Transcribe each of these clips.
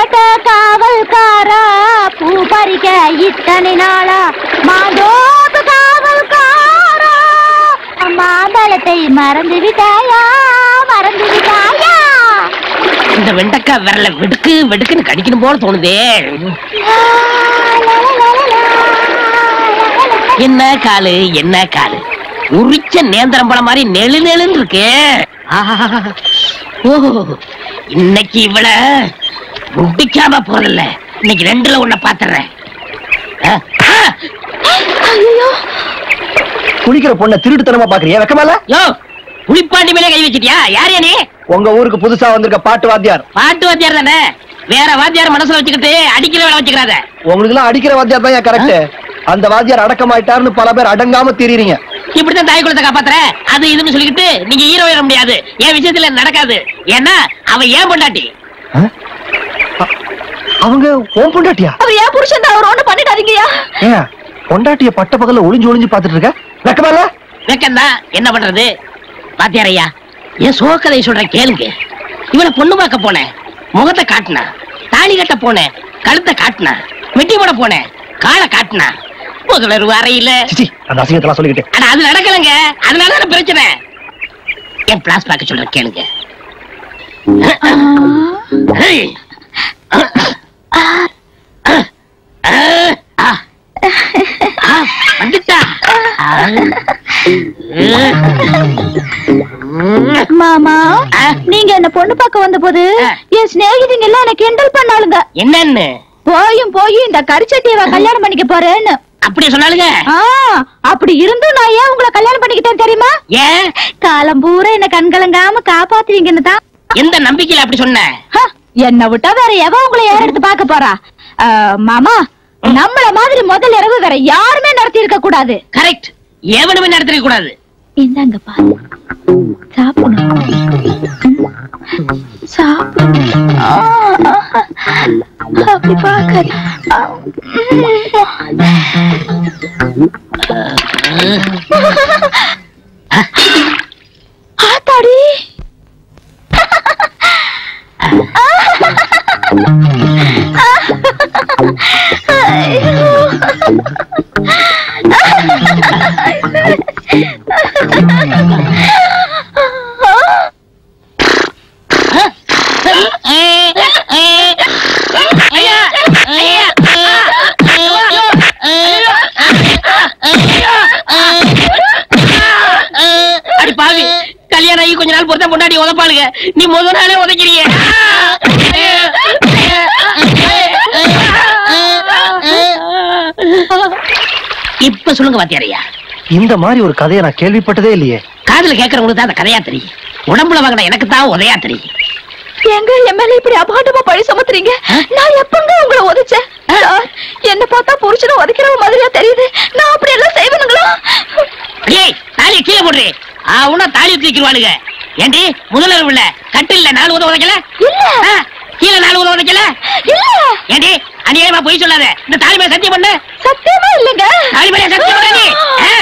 கேட்ட காவல்காரா பூ பறிக்க இத்தனை நாளா மாதோப்பு காவல்காரா மாம்பழத்தை மறந்து விட்டாயா மறந்து விட்டாயா இந்த வெண்டைக்காய் விரல வெடுக்கு வெடுக்குன்னு கடிக்கணும் போல தோணுதே என்ன காலு என்ன காலு உரிச்ச நேந்திரம் பழம் மாதிரி நெழு நெழுன்னு இருக்கு ஆஹா. ஓ இன்னைக்கு இவள முடிக்காம போறதில்ல இன்னைக்கு ரெண்டுல ஒண்ண பாத்துறேன் ஆ, ஆ. குளிக்கிற பொண்ணை திருட்டுத்தனமா பாக்குறியா வெக்கமால யோ புளிப்பாண்டி மேலே கை வச்சிட்டியா யார் நீ உங்க ஊருக்கு புதுசா வந்திருக்க பாட்டு வாத்தியார் பாட்டு வாத்தியார் தானே வேற வாத்தியார் மனசுல வச்சுக்கிட்டு அடிக்கிற வேலை வச்சுக்கிறாத உங்களுக்கு எல்லாம் அடிக்கிற வாத்தியார் தான் கரெக்ட் அந்த வாத்தியார் அடக்கமாயிட்டாருன்னு பல பேர் அடங்காம திரியறீங்க இப்படித்தான் தாய் குலத்தை காப்பாத்துற அது இதுன்னு சொல்லிக்கிட்டு நீங்க ஹீரோ ஏற முடியாது என் விஷயத்துல நடக்காது ஏன்னா அவ ஏன் பொண்டாட்டி அவங்க ஓம் பொண்டாட்டியா அவர் ஏன் புருஷன் தான் அவர் ஒண்ணு பண்ணிடாதீங்கயா ஏன் பொண்டாட்டிய பட்ட பகல்ல ஒளிஞ்சு ஒளிஞ்சு பாத்துட்டு இருக்க வெக்கமால வெக்கம்தான் என்ன பண்றது பாத்தியார் ஐயா என் சோக்கதை சொல்றேன் கேளுங்க இவனை பொண்ணு பார்க்க போனேன் முகத்தை காட்டினா தாலி கட்ட போனேன் கழுத்தை காட்டினா மெட்டி போட போனேன் காலை காட்டினா முதலர் வரையில சிச்சி அந்த அசிங்கத்தெல்லாம் சொல்லிக்கிட்டு ஆனா அது நடக்கலங்க அதனால தானே பிரச்சனை என் பிளாஸ் பார்க்க சொல்றேன் கேளுங்க ஏய். ஆ. ஆ, வந்துட்டா மாமா ஆ? நீங்க என்ன பொண்ணு பார்க்க வந்த போது ஆ. என் சிநேகிதிங்க எல்லாம் என்ன கிண்டல் பண்ணாளுங்க என்னன்னு போயும் போய் இந்த கரிச்சட்டியவ கல்யாணம் பண்ணிக்க போறேன்னு அப்படி சொன்னாலுங்க ஆ, அப்படி இருந்தும் நான் ஏன் உங்களை கல்யாணம் பண்ணிக்கிட்டேன் தெரியுமா ஏன் காலம் பூரா என்ன கண்கலங்காம காப்பாத்துவீங்கன்னு தான் எந்த நம்பிக்கையில அப்படி சொன்ன ஹ, என்னை விட்டா வேற எவன் உங்களை யார் எடுத்து பார்க்க போறா ஆ, மாமா நம்மள மாதிரி முதல் இரவு வேற யாருமே நடத்தி இருக்க கூடாது கரெக்ட் எவனுமே நடத்திருக்க கூடாது இந்தாங்க பாரு சாப்பிடணும் சாப்பிடணும் ஆ, ஆ, அப்படி பார்க்காத ஆ, ஆத்தாடி ஐயா ஐயா அடி பாவி கல்யாணம் ஆகி கொஞ்ச நாள் பொறுத்தா முன்னாடி உதப்பாளுங்க நீ முத நாளே உதைக்கிறீங்க இப்ப சொல்லுங்க பாத்தியாரையா இந்த மாதிரி ஒரு கதையை நான் கேள்விப்பட்டதே இல்லையே காதுல கேட்கறவங்களுக்கு தான் அந்த கதையா தெரியும் உடம்புல வாங்கின எனக்கு தான் உதையா தெரியும் எங்க என் மேல இப்படி அபாண்டமா பழி சுமத்துறீங்க நான் எப்பங்க உங்களை உதைச்சேன் சார், என்ன பார்த்தா புருஷனை உதைக்கிற மாதிரியா தெரியுது நான் அப்படி எல்லாம் செய்வேனுங்களா ஏய் தாலியை கீழே போடுறே ஆவுனா தாலி தூக்கிடுவாளுங்க ஏண்டி முதல்ல இல்ல கட்டு இல்ல நாலு உதவ உதைக்கல இல்ல. ஆ, கீழே நாலு உதவ உதைக்கல இல்ல ஏண்டி அநியாயமா பொய் சொல்லாத இந்த தாலி மேல சத்தியம் பண்ணு சத்தியமா இல்லைங்க தாலி மேல சத்தியம் பண்ணு நீ ஆ?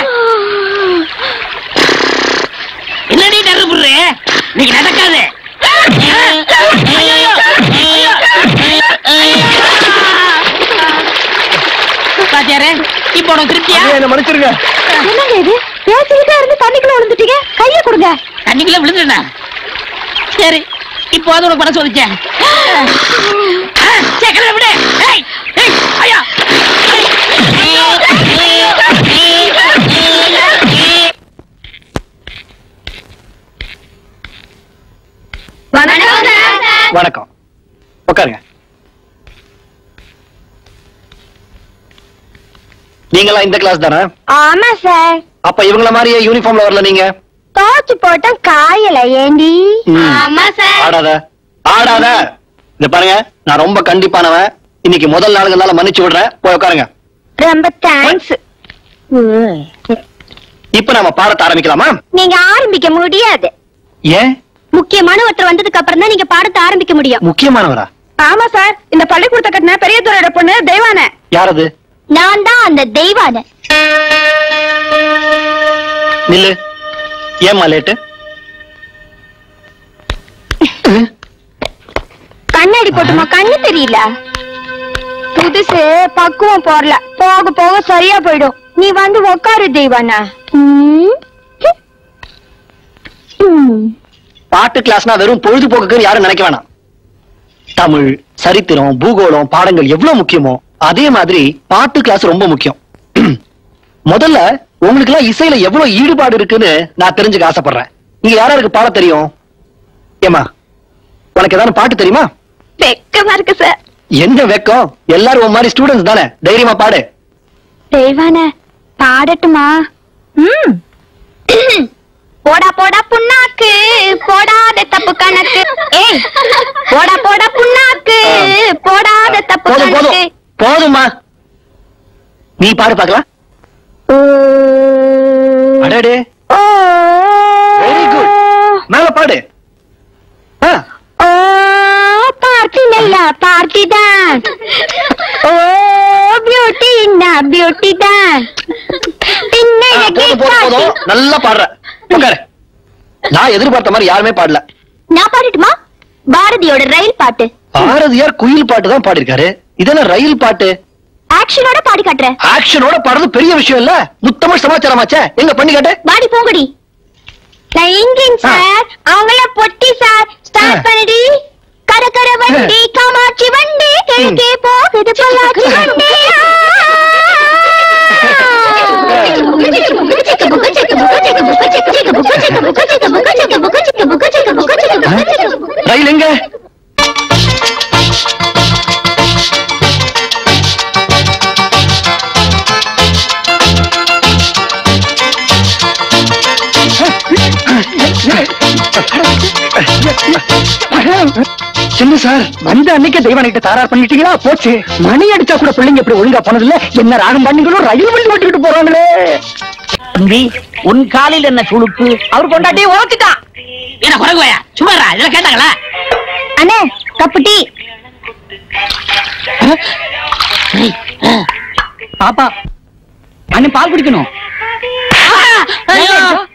என்னடி டர்ரு புடுறு நீங்க நடக்காது ஐயையோ, ஐயோ, ஐயோ. பாத்தியாரே இப்போ உனக்கு திருப்தியா ஐயா, என்னை மன்னிச்சிருங்க என்னங்க இது பேசிக்கிட்டே இருந்து தண்ணிக்குள்ள விழுந்துட்டீங்க கைய கொடுங்க தண்ணிக்குள்ள விழுந்துடா சரி இப்போ அது உனக்கு மனசு வந்துச்சே சரி கிளம்ப விடு ஏய் ஏய் ஐயா வணக்கம் உட்காருங்க நீங்களா இந்த கிளாஸ் தானே ஆமா சார் அப்ப இவங்கள மாதிரியே யூனிஃபார்ம்ல வரல நீங்க தோச்சு போட்ட காயல ஏண்டி ம். ஆடாத ஆடாத இந்த பாருங்க நான் ரொம்ப கண்டிப்பானவன் இன்னைக்கு முதல் நாளுங்கனால மன்னிச்சு விடுறேன் போய் உட்காருங்க ரொம்ப தேங்க்ஸ் இப்ப நாம பாடத்தை ஆரம்பிக்கலாமா நீங்க ஆரம்பிக்க முடியாது ஏன் முக்கியமான ஒருத்தர் வந்ததுக்கு அப்புறம் தான் நீங்க பாடத்தை ஆரம்பிக்க முடியும் முக்கியமானவரா ஆமா சார் இந்த பள்ளிக்கூடத்தை கட்டின பெரிய துறையோட பொண்ணு தெய்வான யாரது நான் தான் அந்த தெய்வான நில்லு ஏம்மா லேட்டு கண்ணாடி போட்டுமா கண்ணு தெரியல புதுசு பக்குவம் போறல போக போக சரியா போயிடும் நீ வந்து உக்காரு தெய்வானா பாட்டு கிளாஸ்னா வெறும் பொழுதுபோக்குன்னு யாரும் நினைக்க வேணாம் தமிழ் சரித்திரம் பூகோளம் பாடங்கள் எவ்வளவு முக்கியமோ அதே மாதிரி பாட்டு கிளாஸ் ரொம்ப முக்கியம் முதல்ல உங்களுக்கு எல்லாம் இசையில எவ்வளவு ஈடுபாடு இருக்குன்னு நான் தெரிஞ்சுக்க ஆசைப்படுறேன் இங்க யாராருக்கு பாட தெரியும் ஏமா உனக்கு ஏதாவது பாட்டு தெரியுமா வெக்கமா இருக்கு சார் என்ன வெக்கம் எல்லாரும் உன் மாதிரி ஸ்டூடெண்ட்ஸ் தானே தைரியமா பாடு தெய்வான பாடட்டுமா ம் போடா போடா புண்ணாக்கு போடாத தப்பு கணக்கு ஏய் போடா போடா புண்ணாக்கு போடாத தப்பு போதும் போதும் கணக்கு போதும்மா நீ பாடு பார்க்கலாம் அடடே வெரி குட் மேல பாடு ஆ, ஓ பார்ட்டி நல்ல பார்ட்டி தான் ஓ பியூட்டி என்ன பியூட்டி தான் ஆ, போதும் போதும் போதும் நல்லா பாடுற உட்காரு நான் எதிர்பார்த்த மாதிரி யாருமே பாடல நான் பாடட்டுமா பாரதியோட ரயில் பாட்டு பாரதியார் குயில் பாட்டு தான் பாடிருக்காரு இதென்ன ரயில் பாட்டு ஆக்ஷனோட பாடி காட்டுறேன் ஆக்ஷனோட பாடுறது பெரிய விஷயம் இல்ல முத்தமிழ் சமாச்சாரமாச்சே எங்க பண்ணி காட்டு பாடி போங்கடி நான் இங்கின் சார் அவங்கள பொட்டி சார் ஸ்டார்ட் ஆ. பண்ணுடி கர கர வண்டி காமாட்சி வண்டி கிழக்கே போகுது பொள்ளாச்சி வண்டி ரயில் எங்க சின்ன சார் வந்த அன்னைக்கு தெய்வானிட்ட தாரார் பண்ணிட்டீங்களா போச்சு மணி அடிச்சா கூட பிள்ளைங்க இப்படி ஒழுங்கா போனதில்ல என்ன ராகம் பண்ணீங்களோ ரயில் வண்டி ஓட்டிட்டு போறாங்களே தம்பி உன் காலில் என்ன சுளுக்கு அவர் கொண்டாட்டி ஓத்திட்டான் என்ன குரங்குவாயா சும்மாரா இதெல்லாம் கேட்டாங்களா அண்ணே கப்பு டீ ஏய், ஆ. பாப்பா அண்ணன் பால் குடிக்கணும் ஐயோ.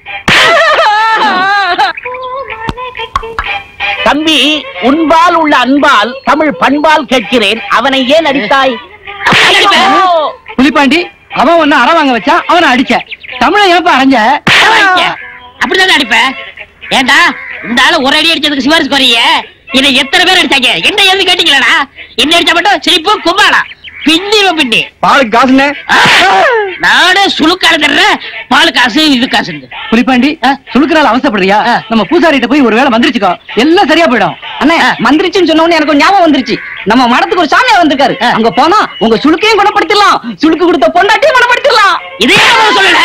தம்பி உன்பால் உள்ள அன்பால் தமிழ் பண்பால் கேட்கிறேன் அவனை ஏன் அடித்தாய் ஐயோ. புலிப்பாண்டி அவன் ஒன்னு அற வாங்க வச்சா அவனை அடிச்ச தமிழை ஏப்பா அரைஞ்ச அப்படிதான் அடிப்ப ஏண்டா இந்த ஆளு ஒரு அடி அடிச்சதுக்கு சிவாரிசு குறைய இதை எத்தனை பேர் அடிச்சாங்க என்ன ஏன்னு கேட்டீங்களா என்ன அடிச்சா மட்டும் சிரிப்பு கும்பாடா பின்னிருவ பின்னி பால் காசுன்னு ஆ, நானே சுழுக்காடு தர்றேன் பால் காசு இது காசு புலிப்பாண்டி சுழுக்கனால அவசரப்படுறியா ஆ. நம்ம பூசாரிட்ட போய் ஒரு வேளை மந்திரிச்சுக்கோ எல்லாம் சரியா போயிடும் அண்ணே ஆ. மந்திரிச்சுன்னு சொன்ன உடனே எனக்கு ஒரு ஞாபகம் வந்துருச்சு நம்ம மடத்துக்கு ஒரு சாமியார் வந்திருக்காரு ஆ. அங்க போனா உங்க சுழுக்கையும் குணப்படுத்திடலாம் சுழுக்கு கொடுத்த பொண்டாட்டியும் குணப்படுத்திடலாம் இதே நான் சொல்லல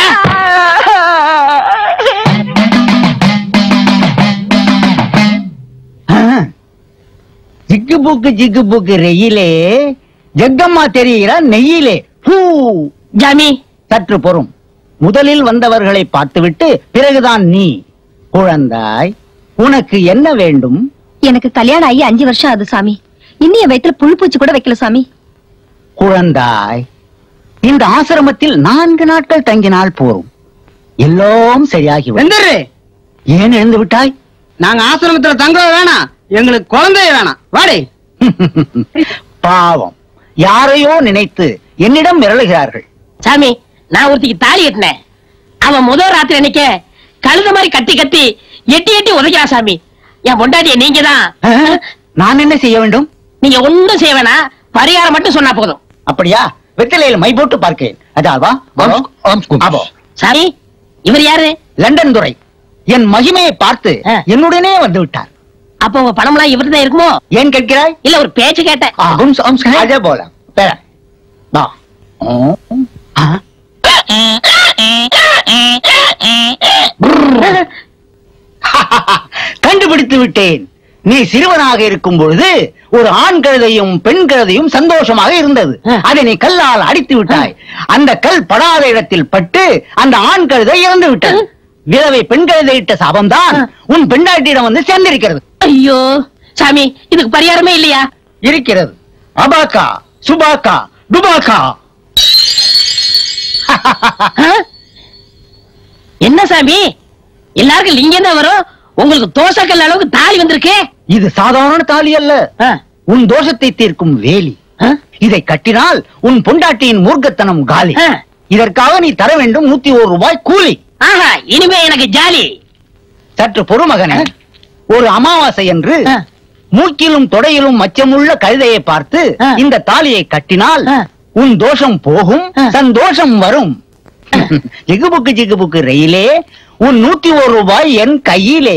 ஜிக்கு புக்கு ஜிக்கு புக்கு ரெயிலே ஜக்கம்மா தெரிகிற நெய்யிலே ஹூ ஜாமி சற்று பொறும் முதலில் வந்தவர்களை பார்த்துவிட்டு பிறகுதான் நீ குழந்தாய் உனக்கு என்ன வேண்டும் எனக்கு கல்யாணம் ஆகி அஞ்சு வருஷம் ஆகுது சாமி இன்னும் என் வயித்துல புழு பூச்சி கூட வைக்கல சாமி குழந்தாய் இந்த ஆசிரமத்தில் நான்கு நாட்கள் தங்கினால் போரும் எல்லாம் சரியாகி வெந்தரு ஏன் எழுந்து விட்டாய் நாங்க ஆசிரமத்துல தங்க வேணாம் எங்களுக்கு குழந்தைய வேணாம் வாடி பாவம் யாரையோ நினைத்து என்னிடம் மிரளுகிறார்கள் சாமி நான் ஒருத்திக்கு தாலி கட்டினேன் அவன் முதல் ராத்திரி அன்னைக்கு கழுத மாதிரி கத்தி கத்தி எட்டி எட்டி உதைக்கிறா சாமி என் பொண்டாட்டிய நீங்க தான் ஆ? நான் என்ன செய்ய வேண்டும் நீங்க ஒண்ணும் செய்ய வேணாம் பரிகாரம் மட்டும் சொன்னா போதும் அப்படியா வெத்தலையில் மை போட்டு பார்க்கிறேன் அதாவா ஆபோ சாமி இவர் யாரு லண்டன் துறை என் மகிமையை பார்த்து ஆ. என்னுடனே வந்து விட்டார் அப்ப உங்க பணம்லாம் இவர்தான் தான் இருக்குமோ ஏன் கேட்கிறாய் இல்ல ஒரு பேச்சு கேட்டேன் அதே போல பேர. வா. ஆ. கண்டுபிடித்து விட்டேன் நீ சிறுவனாக இருக்கும் பொழுது ஒரு ஆண் கழுதையும் பெண் கழுதையும் சந்தோஷமாக இருந்தது ஆ. அதை நீ கல்லால் அடித்து விட்டாய் அந்த கல் படாத இடத்தில் பட்டு அந்த ஆண் கழுதை இறந்து விட்டது விதவை பெண் கழுதை இட்ட சாபம்தான் ஆ. உன் பெண்டாட்டியிடம் வந்து சேர்ந்திருக்கிறது ஐயோ சாமி இதுக்கு பரிகாரமே இல்லையா இருக்கிறது அபாக்கா சுபாக்கா டுபாக்கா ஆ? என்ன சாமி எல்லாருக்கும் லிங்கம் தான் வரும் உங்களுக்கு தோசைக்கல் அளவுக்கு தாலி வந்திருக்கு இது சாதாரண தாலி அல்ல ஆ, உன் தோஷத்தை தீர்க்கும் வேலி ஆ? இதை கட்டினால் உன் பொண்டாட்டியின் மூர்க்கத்தனம் காலி ஆ. இதற்காக நீ தர வேண்டும் நூத்தி ஒரு ரூபாய் கூலி ஆஹா இனிமே எனக்கு ஜாலி சற்று பொறுமகனே ஒரு அமாவாசை என்று ஆ. மூக்கிலும் தொடையிலும் மச்சமுள்ள கழுதையை பார்த்து ஆ. இந்த தாலியை கட்டினால் ஆ. உன் தோஷம் போகும் ஆ. சந்தோஷம் வரும் ஜிகுபுக்கு ஜிகுபுக்கு ரயிலே உன் நூத்தி ஒரு ரூபாய் என் கையிலே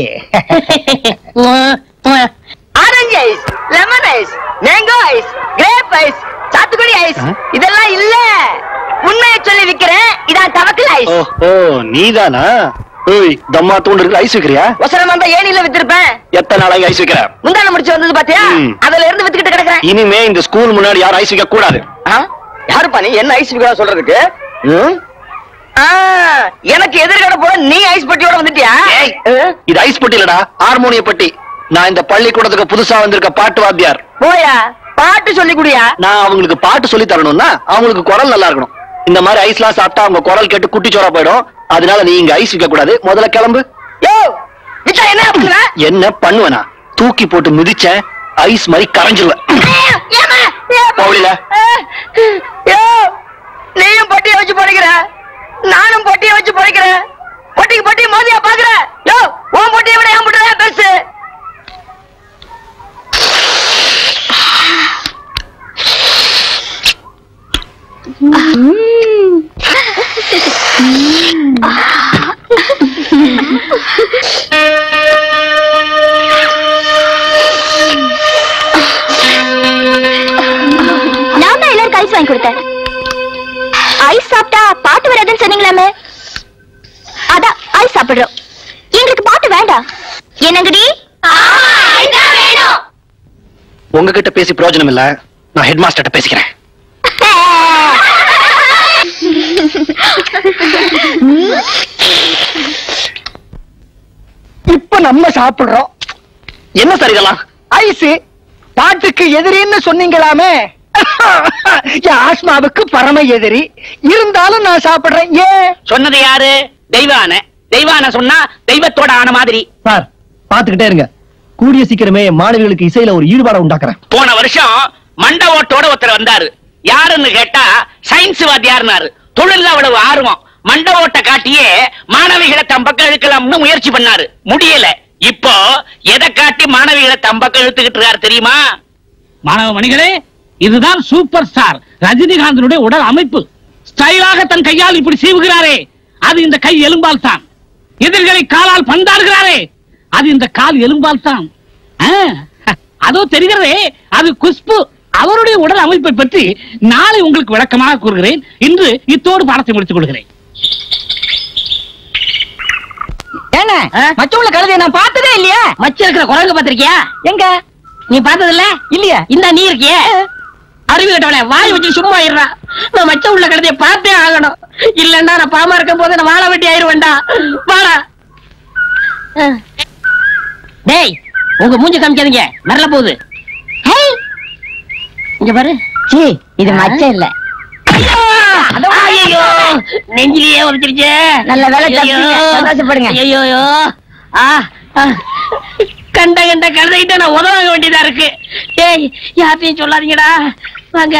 orange ice lemon ice mango ice grape ice சாத்துக்குடி ஐஸ் ஆ? இதெல்லாம் இல்ல உண்மையை சொல்லி விக்கிறேன் இதான் தவக்கல் ஐஸ் ஓ ஓ நீதானா ஏய் தம்மா தூண்டு இருக்கு ஐஸ் வைக்கிறியா ஒசரம் வந்தா ஏனில வித்திருப்பேன் எத்தனை நாளாகி ஐஸ் வைக்கிற முந்தான முடிச்சு வந்தது பாத்தியா ம். அதுல இருந்து வித்துக்கிட்டு கிடக்குறேன் இனிமே இந்த ஸ்கூல் முன்னாடி யாரும் ஐஸ் வைக்க கூடாது ஆ? யாருப்பா நீ என்ன ஐஸ் விக்கிறா சொல்றதுக்கு ம்? ஆ, எனக்கு எதிர்கட போல நீ ஐஸ் பட்டியோட வந்துட்டியா ஏய். ஆ? இது ஐஸ் பட்டி இல்லடா ஹார்மோனிய பட்டி நான் இந்த பள்ளிக்கூடத்துக்கு புதுசா வந்திருக்க பாட்டு வாத்தியார் போயா பாட்டு சொல்லி குடியா நான் அவங்களுக்கு பாட்டு சொல்லி தரணும்னா அவங்களுக்கு குரல் நல்லா இருக்கணும் இந்த மாதிரி ஐஸ்லாம் சாப்பிட்டா அவங்க குரல் கேட்டு குட்டிச்சோரா போயிடும் அதனால நீ இங்க ஐஸ் வைக்க கூடாது முதல்ல கிளம்பு யோ விட்டா என்ன பண்ணுவ என்ன பண்ணுவேனா தூக்கி போட்டு மிதிச்சேன் ஐஸ் மாதிரி கரைஞ்சிருவேன் பவுலில யோ நீயும் பொட்டியை வச்சு பொழைக்கிற நானும் பொட்டியை வச்சு பொழைக்கிறேன் பொட்டிக்கு பொட்டி மோதியா பாக்குற யோ உன் பொட்டியை விட என் பொட்டி பெருசு நான் தான் எல்லாருக்கும் ஐஸ் வாங்கி கொடுத்தேன் ஐஸ் சாப்பிட்டா பாட்டு வராதுன்னு சொன்னீங்களாமே அதான் ஐஸ் சாப்பிடுறோம் எங்களுக்கு பாட்டு வேண்டாம் என்னங்கடி வேணும் உங்ககிட்ட பேசி பிரயோஜனம் இல்ல நான் ஹெட் மாஸ்டர்ட்ட பேசிக்கிறேன் இப்ப நம்ம சாப்பிடுறோம் என்ன சார் இதெல்லாம் ஐஸ் பாட்டுக்கு எதிரின்னு சொன்னீங்களாமே என் ஆஸ்மாவுக்கு பரம எதிரி இருந்தாலும் நான் சாப்பிடுறேன் ஏன் சொன்னது யாரு தெய்வான தெய்வான சொன்னா தெய்வத்தோட ஆன மாதிரி சார் பாத்துக்கிட்டே இருங்க கூடிய சீக்கிரமே மாணவிகளுக்கு இசையில ஒரு ஈடுபாட உண்டாக்குறேன் போன வருஷம் மண்ட ஓட்டோட ஒருத்தர் வந்தாரு யாருன்னு கேட்டா சயின்ஸ் வாத்தியார்னாரு தொழில் அவ்வளவு ஆர்வம் மண்ட ஓட்ட காட்டியே மாணவிகளை தம் பக்கம் இழுக்கலாம்னு முயற்சி பண்ணாரு முடியல இப்போ எதை காட்டி மாணவிகளை தம் பக்கம் இழுத்துக்கிட்டு இருக்காரு தெரியுமா மாணவ மணிகளே இதுதான் சூப்பர் ஸ்டார் ரஜினிகாந்தனுடைய உடல் அமைப்பு ஸ்டைலாக தன் கையால் இப்படி சீவுகிறாரே அது இந்த கை எலும்பால் தான் எதிர்களை காலால் பந்தாடுகிறாரே அது இந்த கால் எலும்பால் தான் ஆ, அதோ தெரிகிறதே அது குஷ்பு அவருடைய உடல் அமைப்பை பற்றி நாளை உங்களுக்கு விளக்கமாக கூறுகிறேன் இன்று இத்தோடு பாடத்தை முடித்துக் கொள்கிறேன் ஏங்க மச்சமுள்ள கழுதையை நான் பார்த்ததே இல்லையா மச்ச இருக்கிற குரங்கு பாத்திருக்கியா எங்க நீ பார்த்தது இல்ல இல்லையா இந்த நீ இருக்கியே அறிவு கட்டவனே வாய் வச்சு சும்மா இருறா நான் மச்ச உள்ள கழுதைய பார்த்தே ஆகணும் இல்லன்னா நான் பாமா இருக்கும் போது நான் வாழ வெட்டி ஆயிருவேன்டா வாடா டேய் உங்க மூஞ்சி காமிக்காதீங்க வரல போகுது இங்க பாரு சீ இது மச்சம் இல்ல ஐயோ நெஞ்சிலேயே உரைச்சிருச்சே நல்ல வேலை ஐயையோ. தப்பிச்சீங்க. சந்தோஷப்படுங்க. ஐயையோ. ஆ ஆ. கண்ட கண்ட கழுதைகிட்ட நான் உதவாங்க வேண்டியதா இருக்கு டேய் யார்ட்டையும் சொல்லாதீங்கடா வாங்க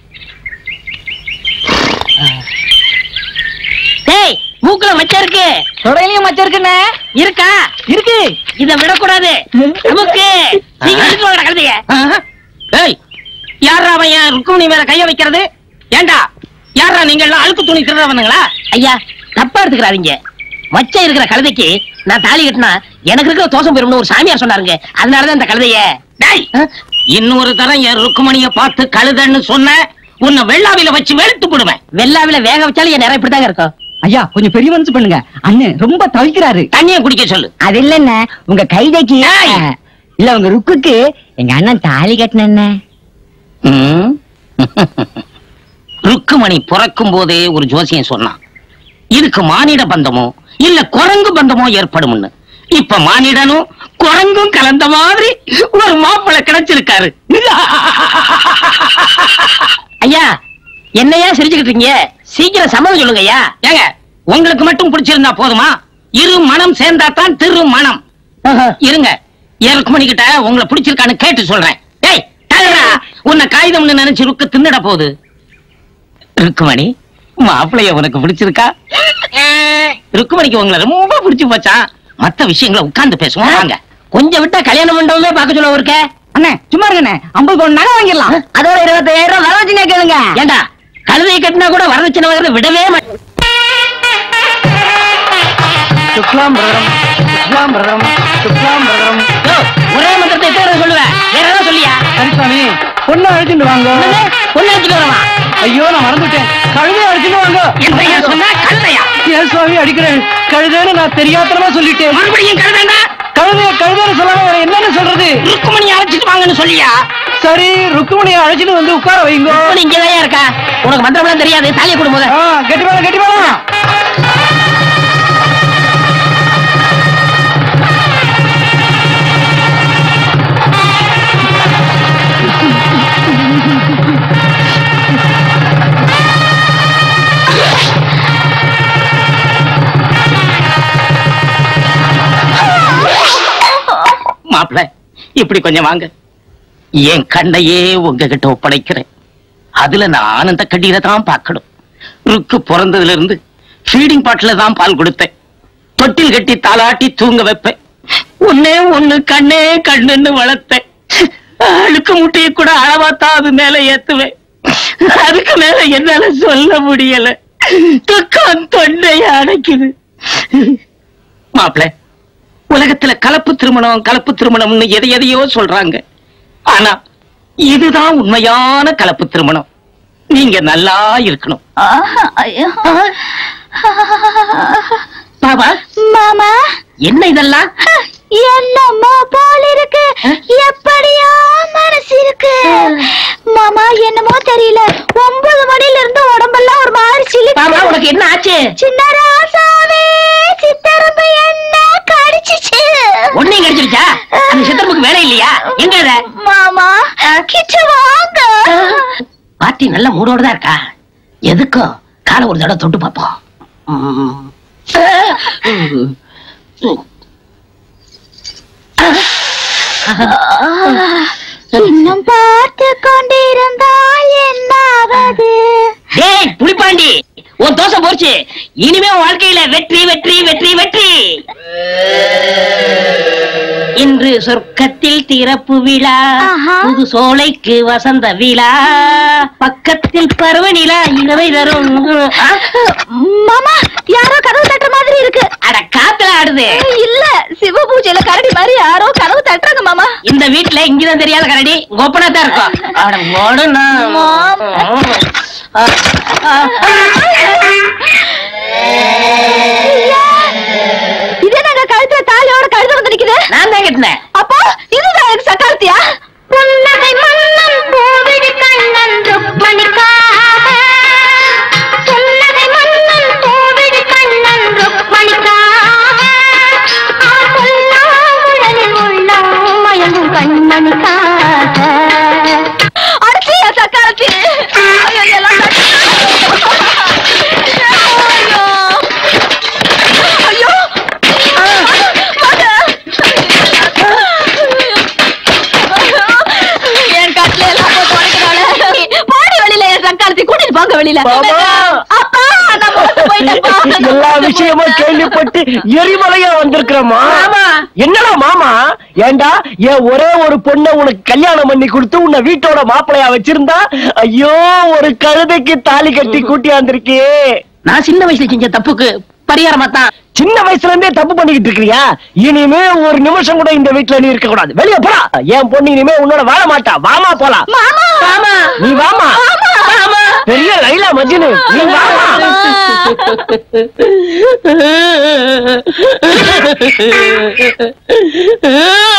டேய் மூக்குல மச்சம் இருக்கு தொடையிலயும் மச்சம் இருக்குண்ணே இருக்கா இருக்கு இத விடக்கூடாது நமக்கு சீக்கிரம் எடுத்து வாங்கடா கழுதைய ஏய் யாரா அவன் என் ருக்குமணி மேல கைய வைக்கிறது ஏண்டா யாரா நீங்க எல்லாம் அழுக்கு துணி திருடுறவனுங்களா ஐயா தப்பா எடுத்துக்கிறாதீங்க மச்சம் இருக்கிற கழுதைக்கு நான் தாலி கட்டினா எனக்கு இருக்கிற தோசம் போயிரும்னு ஒரு சாமியார் சொன்னாருங்க அதனாலதான் இந்த கழுதைய டேய் இன்னொரு தரம் என் ருக்குமணிய பார்த்து கழுதன்னு சொன்ன உன்னை வெள்ளாவில வச்சு வெளுத்து போடுவேன் வெள்ளாவில வேக வச்சாலும் என் நிறைய இப்படிதாங்க இருக்கும் ஐயா கொஞ்சம் பெரிய மனசு பண்ணுங்க அண்ணன் ரொம்ப தவிக்கிறாரு தண்ணியை குடிக்க சொல்லு அது இல்லண்ணே உங்க கைதைக்கு ஏய். இல்ல உங்க ருக்குக்கு எங்க அண்ணன் தாலி கட்டின ம். ருக்குமணி பிறக்கும் போதே ஒரு ஜோசியம் சொன்னான் இதுக்கு மானிட பந்தமோ இல்ல குரங்கு பந்தமோ ஏற்படும்னு இப்ப மானிடனும் குரங்கும் கலந்த மாதிரி ஒரு மாப்பிள்ளை கிடைச்சிருக்காரு ஐயா என்னையா சிரிச்சுக்கிட்டு இருக்கீங்க சீக்கிரம் சம்மதம் சொல்லுங்க ஐயா ஏங்க உங்களுக்கு மட்டும் பிடிச்சிருந்தா போதுமா இரு மனம் சேர்ந்தா தான் திரு மனம் இருங்க ஏழு மணி கிட்ட உங்களை பிடிச்சிருக்கான்னு கேட்டு சொல்றேன் டேய் நிறுத்துடா. உன்னை காகிதம்னு நினைச்சு ருக்கு தின்னுட போகுது ருக்குமணி மாப்பிளைய உனக்கு பிடிச்சிருக்கா ருக்குமணிக்கு உங்களை ரொம்ப பிடிச்சு போச்சான் மத்த விஷயங்களை உட்கார்ந்து பேசுவோம் வாங்க கொஞ்சம் விட்டா கல்யாண மண்டபமே பார்க்க சொல்ல இருக்க அண்ணே சும்மா இருங்கண்ணே ஐம்பது பவுன் நகை வாங்கிடலாம் அதோட இருபத்தாயிரம் ரூபாய் வரவச்சுனே கேளுங்க ஏண்டா கழுதையை கட்டினா கூட வரதட்சணை வாங்குறத விடவே மாட்டேன் சுக்லாம் பிரதரம் சுக்லாம் பிரதரம் சுக்லாம் பிரதரம் யோ, ஒரே மந்திரத்தை எத்தனை தடவை சொல்லுவேன் வேற ஏதாவது சொல்லியா கருப்பாமி பொண்ணை அழைச்சிட்டு வாங்க பொண்ணு வச்சுட்டு வரவா ஐயோ நான் மறந்துட்டேன் கழுதையை அழைச்சிட்டு வாங்க என்ன சொன்னா கழுதையா ஏன் சுவாமி அடிக்கிறேன் கழுதைன்னு நான் தெரியாத்தனமா சொல்லிட்டேன் மறுபடியும் கழுதைண்டா கழுதைய கழுதைன்னு சொல்லாம வேற என்னன்னு சொல்றது ருக்குமணி அழைச்சிட்டு வாங்கன்னு சொல்லியா சரி ருக்குமணியை அழைச்சிட்டு வந்து உட்கார வைங்க ருக்குமணி இங்கதான் இருக்கா உனக்கு மந்திரம்லாம் தெரியாது தாலியை கொடு முத ஆ, கெட்டி வேணாம் கெட்டி வேணாம் மாப்பிள இப்படி கொஞ்சம் வாங்க என் கண்ணையே உங்ககிட்ட ஒப்படைக்கிறேன் அதுல நான் ஆனந்த கண்ணீரை தான் பார்க்கணும் ருக்கு பிறந்ததுல இருந்து ஃபீடிங் பாட்டில தான் பால் கொடுத்தேன் தொட்டில் கட்டி தாளாட்டி தூங்க வைப்பேன் ஒன்னே ஒண்ணு கண்ணே கண்ணுன்னு வளர்த்தேன் அழுக்கு முட்டையை கூட அளவாத்தா அது மேல ஏத்துவேன் அதுக்கு மேல என்னால சொல்ல முடியல துக்கம் தொண்டைய அடைக்குது மாப்பிள உலகத்துல கலப்பு திருமணம் கலப்பு திருமணம்னு எதை எதையோ சொல்றாங்க ஆனா இதுதான் உண்மையான கலப்பு திருமணம் நீங்க நல்லா இருக்கணும் ஆஹா, ஐயோ. பாபா மாமா என்ன இதெல்லாம் என்னமோ போல் இருக்கு எப்படியோ மனசு இருக்கு மாமா என்னமோ தெரியல ஒன்பது மணில இருந்து உடம்பெல்லாம் ஒரு மாதிரி சிலி பாபா உனக்கு என்ன ஆச்சு சின்ன ராசாவே சித்தரம்பு என்ன கடிச்சிச்சு ஒன்னையும் கிடைச்சிருச்சா அந்த சித்தரப்புக்கு வேலை இல்லையா எங்க அத? மாமா கிட்ட வாங்க பாட்டி நல்ல மூடோட தான் இருக்கா எதுக்கும் காலை ஒரு தடவை தொட்டு பார்ப்போம் ம். இன்னும் பார்த்து கொண்டிருந்தால் என்னாவது டேய் புலிப்பாண்டி உன் தோசை போச்சு இனிமே உன் வாழ்க்கையில வெற்றி வெற்றி வெற்றி வெற்றி இன்று சொர்க்கத்தில் திறப்பு விழா ஆஹா. புது சோலைக்கு வசந்த விழா பக்கத்தில் பருவ நிலா இனவை தரும் ஆ? மாமா யாரோ கதவு தட்டுற மாதிரி இருக்கு அட காத்துல ஆடுது இல்ல சிவ பூஜையில கரடி மாதிரி யாரோ கதவு தட்டுறாங்க மாமா இந்த வீட்டுல இங்கதான் தெரியாத கரடி கோப்பனா தான் இருக்கும் அட ஓடுனா மாம். இதே நாங்க கழுத்துல தாலியோட கழுத வந்து நிக்குது நான் தான் கட்டினேன் அப்போ இதுதான் எனக்கு சக்காலத்தியா புன்னகை மன்னன் பூவிழி கண்ணன் ருக்மணிக்காக புன்னகை மன்னன் பூவிழி கண்ணன் ருக்மணிக்காக ஆ பொன்னாங்குழலில் உள்ளம் மயங்கும் கண்மணிக்காக அடிச்சியா சக்காலத்தி ஐயோ எல்லாம் ஐயோ என் கட்டில எல்லாம் போட்டு உடைக்கிறாளே. போடி வெளியில என் சக்காலத்தி கூட்டிட்டு போங்க வெளியில மாமா. அப்பா நான் மறந்து போயிட்டேன்ப்பா. எல்லா விஷயமும் கேள்விப்பட்டு எரிமலையா வந்திருக்கிறோமா ஆமா. என்னடா மாமா ஏண்டா என் ஒரே ஒரு பொண்ணை உனக்கு கல்யாணம் பண்ணி கொடுத்து உன்னை வீட்டோட மாப்பிளையா வச்சிருந்தா ஐயோ ஒரு கழுதைக்கு தாலி கட்டி கூட்டியாந்திருக்கே நான் சின்ன வயசுல செஞ்ச தப்புக்கு பரிகாரமா தான் சின்ன வயசுல இருந்தே தப்பு பண்ணிக்கிட்டு இருக்கிறியா இனிமே ஒரு நிமிஷம் கூட இந்த வீட்டுல நீ இருக்க கூடாது வெளிய போடா என் பொண்ணு இனிமே உன்னோட வாழ மாட்டா வாமா போலாம் மாமா ஆமா நீ வாமா பெரிய லைலா மஜ்னு நீ வாமா ஆமா